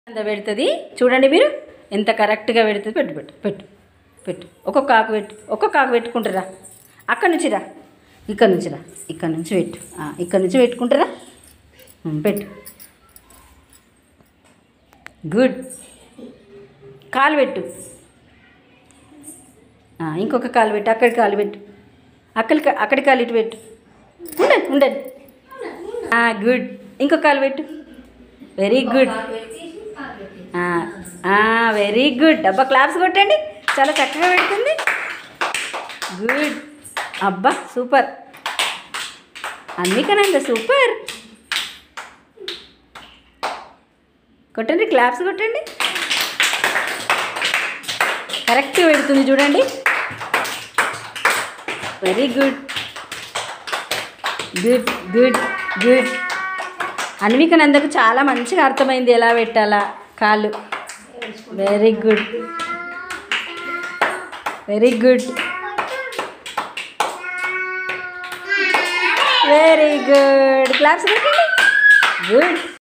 ఎంత పెడుతుంది చూడండి మీరు ఎంత కరెక్ట్గా పెడుతుంది పెట్టు పెట్టు పెట్టు పెట్టు ఒక్కొక్క ఆకు పెట్టు ఒక్కొక్క ఆకు పెట్టుకుంటారా అక్కడి నుంచి రా ఇక్కడ నుంచి రా ఇక్కడ నుంచి పెట్టు ఆ, ఇక్కడ నుంచి పెట్టుకుంటారా ఉమ్, పెట్టు గుడ్ కాలు పెట్టు ఆ, ఇంకొక కాలు పెట్టు అక్కడి కాలు పెట్టు అక్కడి కా- అక్కడి కాలు ఇటు పెట్టు ఉండండి ఉండండి గుడ్ ఇంకొక కాలు పెట్టు వెరీ గుడ్ వెరీ గుడ్ అబ్బా క్లాప్స్ కొట్టండి చాలా చక్కగా పెడుతుంది గుడ్ అబ్బా సూపర్ అన్నికనంద సూపర్ కొట్టండి క్లాప్స్ కొట్టండి కరెక్ట్గా పెడుతుంది చూడండి very good good good good అన్వికనందకు చాలా మంచిగా అర్థమైంది ఎలా పెట్టాలా కాళ్ళు very good very good very good claps పెట్టండి గుడ్